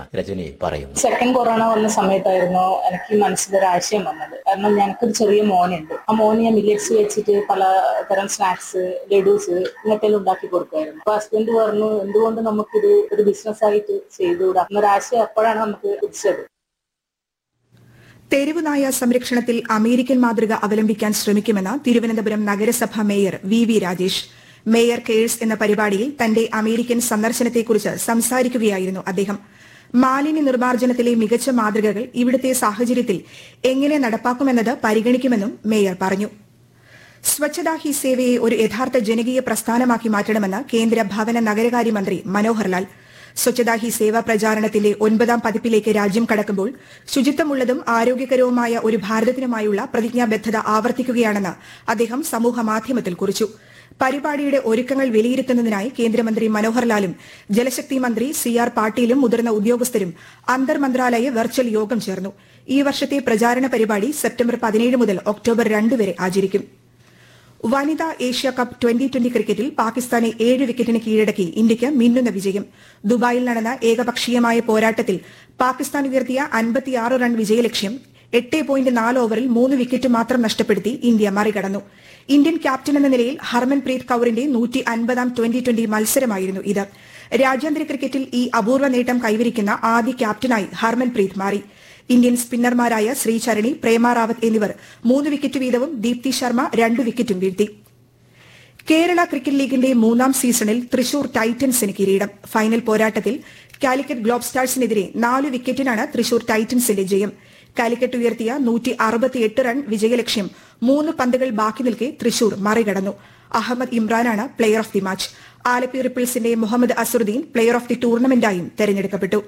രജനി പറയുന്നു second corona വന്ന സമയത്തായിരുന്നു എനിക്ക് മനസ്സിലൊരു ആശയം വന്നത് കാരണം ഞങ്ങൾക്കൊരു ചെറിയ മോനുണ്ട് ആ മോന് ഞാൻ മില്ലറ്റ്സ് വെച്ചിട്ട് പല തരം സ്നാക്സ് ലഡൂസ് ഇങ്ങനത്തെ ഉണ്ടാക്കി കൊടുക്കുമായിരുന്നു അപ്പൊ ഹസ്ബൻഡ് പറഞ്ഞു എന്തുകൊണ്ട് നമുക്കിത് ഒരു ബിസിനസ് ആയിട്ട് ചെയ്തുകൂടാ എന്നൊരാശയം അപ്പോഴാണ് നമുക്ക് ഉദിച്ചത് തെരുവുനായ സംരക്ഷണത്തിൽ അമേരിക്കൻ മാതൃക അവലംബിക്കാൻ ശ്രമിക്കുമെന്ന് തിരുവനന്തപുരം നഗരസഭ mayor V V Rajesh mayor cares എന്ന പരിപാടിയിൽ തന്റെ അമേരിക്കൻ സന്ദർശനത്തെക്കുറിച്ച് സംസാരിക്കുകയായിരുന്നു അദ്ദേഹം മാലിന്യ നിർമ്മാർജ്ജനത്തിലെ മികച്ച മാതൃകകൾ ഇവിടുത്തെ സാഹചര്യത്തിൽ എങ്ങനെ നടപ്പാക്കുമെന്നത് പരിഗണിക്കുമെന്നും മേയർ പറഞ്ഞു സ്വച്ഛതാ ഹി സേവയെ ഒരു യഥാർത്ഥ ജനകീയ പ്രസ്ഥാനമാക്കി മാറ്റണമെന്ന് കേന്ദ്ര ഭവന നഗരകാര്യമന്ത്രി മനോഹർ ലാൽ സ്വച്ഛതാ ഹി സേവ പ്രചാരണത്തിന്റെ ഒൻപതാം പതിപ്പിലേക്ക് രാജ്യം കടക്കുമ്പോൾ ശുചിത്വമുള്ളതും ആരോഗ്യകരവുമായ ഒരു ഭാരതത്തിനുമായുള്ള പ്രതിജ്ഞാബദ്ധത ആവർത്തിക്കുകയാണെന്ന് അദ്ദേഹം സമൂഹ മാധ്യമത്തിൽ കുറിച്ചു പരിപാടിയുടെ ഒരുക്കങ്ങൾ വിലയിരുത്തുന്നതിനായി കേന്ദ്രമന്ത്രി മനോഹർ ലാലും ജലശക്തി മന്ത്രി സി ആർ പാട്ടീലും മുതിർന്ന ഉദ്യോഗസ്ഥരും അന്തർ മന്ത്രാലയ വെർച്വൽ യോഗം ചേർന്നു ഈ വർഷത്തെ പ്രചാരണ പരിപാടി സെപ്റ്റംബർ പതിനേഴ് മുതൽ ഒക്ടോബർ രണ്ട് വരെ ആചരിക്കും വനിതാ ഏഷ്യ കപ്പ് ട്വന്റി ട്വന്റി ക്രിക്കറ്റിൽ പാകിസ്ഥാനെ ഏഴ് വിക്കറ്റിന് കീഴടക്കി ഇന്ത്യയ്ക്ക് മിന്നുന്ന വിജയം ദുബായിൽ നടന്ന ഏകപക്ഷീയമായ പോരാട്ടത്തിൽ പാകിസ്ഥാൻ ഉയർത്തിയ അൻപത്തിയാറ് റൺ വിജയലക്ഷ്യം എട്ട് പോയിന്റ് നാല് ഓവറിൽ മൂന്ന് വിക്കറ്റ് മാത്രം നഷ്ടപ്പെടുത്തി ഇന്ത്യ മറികടന്നു ഇന്ത്യൻ ക്യാപ്റ്റൻ എന്ന നിലയിൽ ഹർമൻപ്രീത് കൌറിന്റെ നൂറ്റി അൻപതാം ട്വന്റി ട്വന്റി മത്സരമായിരുന്നു ഇത് രാജ്യാന്തര ക്രിക്കറ്റിൽ ഈ അപൂർവ നേട്ടം കൈവരിക്കുന്ന ആദ്യ ക്യാപ്റ്റനായി ഹർമൻപ്രീത് മാറി ഇന്ത്യൻ സ്പിന്നർമാരായ ശ്രീചരണി പ്രേമ റാവത്ത് എന്നിവർ മൂന്ന് വിക്കറ്റ് വീതവും ദീപ്തി ശർമ്മ രണ്ട് വിക്കറ്റും വീഴ്ത്തി കേരള ക്രിക്കറ്റ് ലീഗിന്റെ മൂന്നാം സീസണിൽ തൃശൂർ ടൈറ്റൻസിന് കിരീടം ഫൈനൽ പോരാട്ടത്തിൽ കാലിക്കറ്റ് ഗ്ലോബ് സ്റ്റാർസിനെതിരെ നാല് വിക്കറ്റിനാണ് തൃശൂർ ടൈറ്റൻസിന്റെ ജയം കാലിക്കറ്റ് ഉയർത്തിയ നൂറ്റി അറുപത്തിയെട്ട് റൺ വിജയലക്ഷ്യം മൂന്ന് പന്തുകൾ ബാക്കി നിൽക്കെ തൃശൂർ മറികടന്നു അഹമ്മദ് ഇമ്രാനാണ് player of the match Alleppey റിപ്പിൾസിന്റെ Muhammed Azharuddeen player of the ടൂർണമെന്റായും തെരഞ്ഞെടുക്കപ്പെട്ടു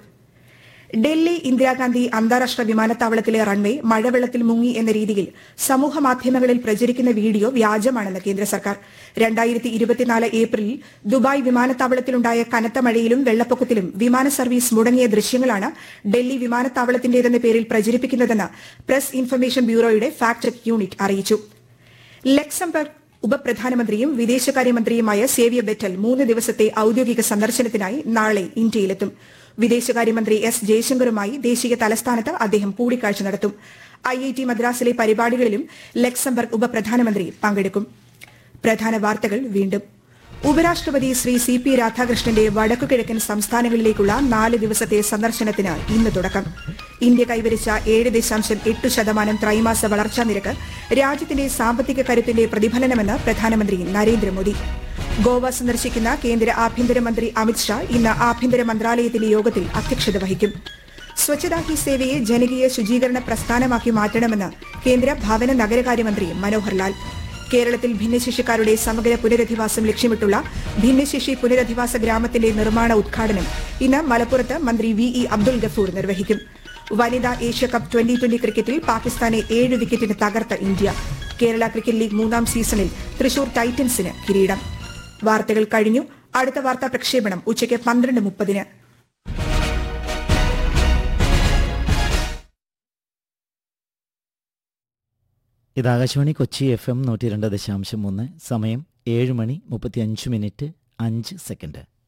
ഡൽഹി ഇന്ദിരാഗാന്ധി അന്താരാഷ്ട്ര വിമാനത്താവളത്തിലെ റൺവേ മഴവെള്ളത്തിൽ മുങ്ങി എന്ന രീതിയിൽ സമൂഹ മാധ്യമങ്ങളിൽ പ്രചരിക്കുന്ന വീഡിയോ വ്യാജമാണെന്ന് കേന്ദ്ര സർക്കാർ രണ്ടായിരത്തി ഇരുപത്തിനാല് ഏപ്രിലിൽ ദുബായ് വിമാനത്താവളത്തിലുണ്ടായ കനത്ത മഴയിലും വെള്ളപ്പൊക്കത്തിലും വിമാന സർവീസ് മുടങ്ങിയ ദൃശ്യങ്ങളാണ് ഡൽഹി വിമാനത്താവളത്തിന്റേതെന്ന പേരിൽ പ്രചരിപ്പിക്കുന്നതെന്ന് പ്രസ് ഇൻഫർമേഷൻ ബ്യൂറോയുടെ ഫാക്ട് ചെക്ക് യൂണിറ്റ് അറിയിച്ചു ലക്സംബർഗ് ഉപപ്രധാനമന്ത്രിയും വിദേശകാര്യമന്ത്രിയുമായ സേവ്യ ബെറ്റൽ മൂന്ന് ദിവസത്തെ ഔദ്യോഗിക സന്ദർശനത്തിനായി നാളെ ഇന്ത്യയിലെത്തും വിദേശകാര്യമന്ത്രി എസ് ജയശങ്കറുമായി ദേശീയ തലസ്ഥാനത്ത് അദ്ദേഹം കൂടിക്കാഴ്ച നടത്തും ഐ ഐ ടി മദ്രാസിലെ പരിപാടികളിലും ലക്സംബർഗ് ഉപപ്രധാനമന്ത്രി പങ്കെടുക്കും പ്രധാന വാർത്തകൾ വീണ്ടും ഉപരാഷ്ട്രപതി ശ്രീ സി പി രാധാകൃഷ്ണന്റെ വടക്കുകിഴക്കൻ സംസ്ഥാനങ്ങളിലേക്കുള്ള നാല് ദിവസത്തെ സന്ദർശനത്തിന് ഇന്ന് തുടക്കം ഇന്ത്യ കൈവരിച്ച ഏഴ് ദശാംശം എട്ട് ശതമാനം ത്രൈമാസ വളർച്ചാ നിരക്ക് രാജ്യത്തിന്റെ സാമ്പത്തിക കരുത്തിന്റെ പ്രതിഫലനമെന്ന് പ്രധാനമന്ത്രി നരേന്ദ്രമോദി ഗോവ സന്ദർശിക്കുന്ന കേന്ദ്ര ആഭ്യന്തരമന്ത്രി അമിത്ഷാ ഇന്ന് ആഭ്യന്തര മന്ത്രാലയത്തിലെ യോഗത്തിൽ അധ്യക്ഷത വഹിക്കും സ്വച്ഛതാ ഹി സേവയെ ജനകീയ ശുചീകരണ പ്രസ്ഥാനമാക്കി മാറ്റണമെന്ന് കേന്ദ്ര ഭവന നഗരകാര്യമന്ത്രി മനോഹർ ലാൽ കേരളത്തിൽ ഭിന്നശേഷിക്കാരുടെ സമഗ്ര പുനരധിവാസം ലക്ഷ്യമിട്ടുള്ള ഭിന്നശേഷി പുനരധിവാസ ഗ്രാമത്തിന്റെ നിർമ്മാണ ഉദ്ഘാടനം ഇന്ന് മലപ്പുറത്ത് മന്ത്രി വി ഇ അബ്ദുൾ ഗഫൂർ നിർവഹിക്കും വനിതാ ഏഷ്യ കപ്പ് ട്വന്റി ട്വന്റി ക്രിക്കറ്റിൽ പാകിസ്ഥാനെ ഏഴ് വിക്കറ്റിന് തകർത്ത ഇന്ത്യ കേരള ക്രിക്കറ്റ് ലീഗ് മൂന്നാം സീസണിൽ തൃശൂർ ടൈറ്റൻസിന് കിരീടം വാർത്തകൾ കഴിഞ്ഞു അടുത്ത വാർത്താ പ്രക്ഷേപണം ഉച്ചയ്ക്ക് പന്ത്രണ്ട് മുപ്പതിന് ഇത് ആകാശവാണി കൊച്ചി എഫ് എം നൂറ്റി രണ്ട് ദശാംശം മൂന്ന് സമയം ഏഴ് മണി മുപ്പത്തി അഞ്ച് മിനിറ്റ് അഞ്ച് സെക്കൻഡ്